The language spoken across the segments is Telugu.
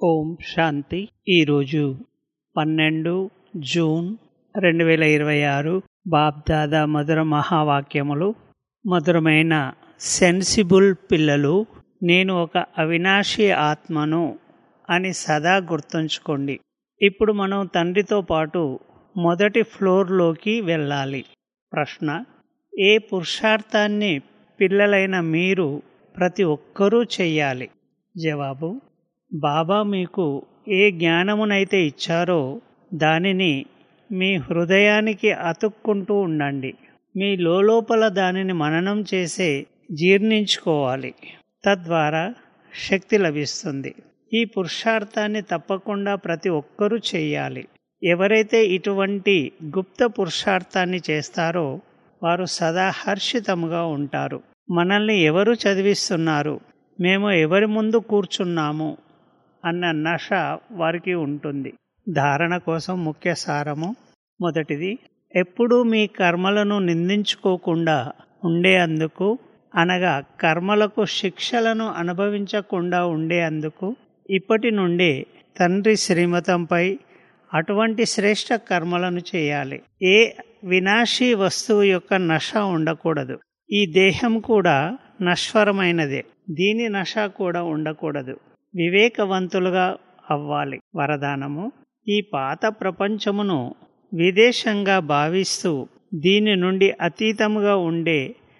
ఓం శాంతి ఈరోజు పన్నెండు జూన్ రెండు వేల ఇరవై ఆరు బాబ్దాదా మధుర మహావాక్యములు మధురమైన సెన్సిబుల్ పిల్లలు నేను ఒక అవినాశి ఆత్మను అని సదా గుర్తుంచుకోండి ఇప్పుడు మనం తండ్రితో పాటు మొదటి ఫ్లోర్లోకి వెళ్ళాలి ప్రశ్న ఏ పురుషార్థాన్ని పిల్లలైన మీరు ప్రతి ఒక్కరూ చెయ్యాలి జవాబు బాబా మీకు ఏ జ్ఞానమునైతే ఇచ్చారో దానిని మీ హృదయానికి అతుక్కుంటూ ఉండండి మీ లోపల దానిని మననం చేసే జీర్ణించుకోవాలి తద్వారా శక్తి లభిస్తుంది ఈ పురుషార్థాన్ని తప్పకుండా ప్రతి ఒక్కరూ చెయ్యాలి ఎవరైతే ఇటువంటి గుప్త పురుషార్థాన్ని చేస్తారో వారు సదా హర్షితముగా ఉంటారు మనల్ని ఎవరు చదివిస్తున్నారు మేము ఎవరి ముందు కూర్చున్నాము అన్న నష వారికి ఉంటుంది ధారణ కోసం ముఖ్య సారము మొదటిది ఎప్పుడూ మీ కర్మలను నిందించుకోకుండా ఉండే అందుకు అనగా కర్మలకు శిక్షలను అనుభవించకుండా ఉండే అందుకు ఇప్పటి నుండే తండ్రి శ్రీమతంపై అటువంటి శ్రేష్ట కర్మలను చేయాలి ఏ వినాశీ వస్తువు యొక్క నష ఉండకూడదు ఈ దేహం కూడా నశ్వరమైనదే దీని నష కూడా ఉండకూడదు వివేకవంతులుగా అవ్వాలి వరదానము ఈ పాత ప్రపంచమును విదేశంగా భావిస్తూ దీని నుండి అతీతముగా ఉండే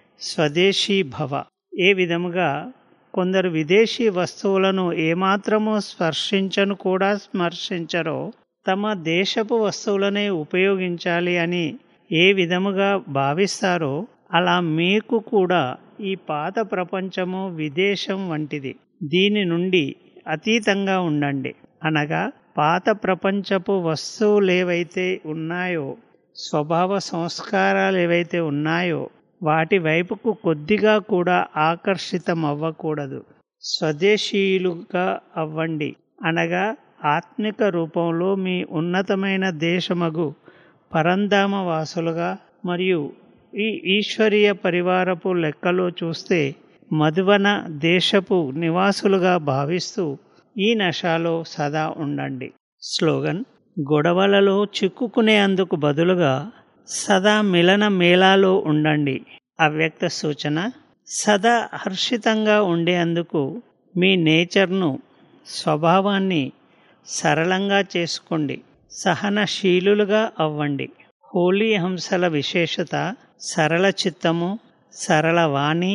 స్వదేశీ భవ ఏ విధముగా కొందరు విదేశీ వస్తువులను ఏమాత్రము స్పర్శించను కూడా స్మర్శించరో తమ దేశపు వస్తువులనే ఉపయోగించాలి అని ఏ విధముగా భావిస్తారో అలా మీకు కూడా ఈ పాత ప్రపంచము విదేశం వంటిది దీని నుండి అతీతంగా ఉండండి అనగా పాత ప్రపంచపు వస్తువులేవైతే ఉన్నాయో స్వభావ సంస్కారాలు ఏవైతే ఉన్నాయో వాటి వైపుకు కొద్దిగా కూడా ఆకర్షితం అవ్వకూడదు స్వదేశీయులుగా అవ్వండి అనగా ఆత్మిక రూపంలో మీ ఉన్నతమైన దేశమగు పరంధామ వాసులుగా మరియు ఈ ఈశ్వరీయ పరివారపు లెక్కలో చూస్తే మధువన దేశపు నివాసులుగా భావిస్తూ ఈ నశాలో సదా ఉండండి స్లోగన్ గొడవలలో చిక్కుకునేందుకు బదులుగా సదా మిలన మేళాలో ఉండండి అవ్యక్త సూచన సదా హర్షితంగా ఉండేందుకు మీ నేచర్ను స్వభావాన్ని సరళంగా చేసుకోండి సహనశీలులుగా అవ్వండి హోలీ హంసల విశేషత సరళ చిత్తము సరళ వాణి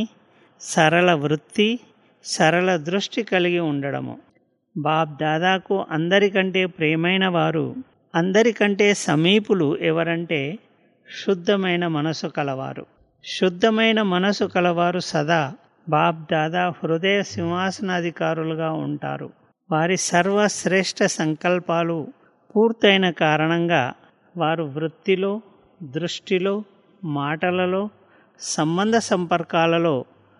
సరళ వృత్తి సరళ దృష్టి కలిగి ఉండడము బాబ్ దాదాకు అందరికంటే ప్రేమైన వారు అందరికంటే సమీపులు ఎవరంటే శుద్ధమైన మనసు కలవారు శుద్ధమైన మనసు కలవారు సదా బాబ్ దాదా హృదయ సింహాసనాధికారులుగా ఉంటారు వారి సర్వశ్రేష్ఠ సంకల్పాలు పూర్తయిన కారణంగా వారు వృత్తిలో దృష్టిలో మాటలలో సంబంధ సంపర్కాలలో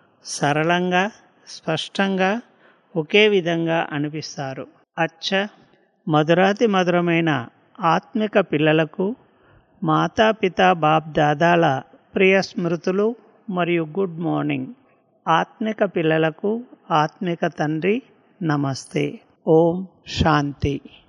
సరళంగా స్పష్టంగా ఒకే విధంగా అనిపిస్తారు అచ్చ మధురాతి మధురమైన ఆత్మిక పిల్లలకు మాతాపిత బాప్ దాదాల ప్రియ స్మృతులు మరియు గుడ్ మార్నింగ్ ఆత్మిక పిల్లలకు ఆత్మిక తండ్రి నమస్తే ఓం శాంతి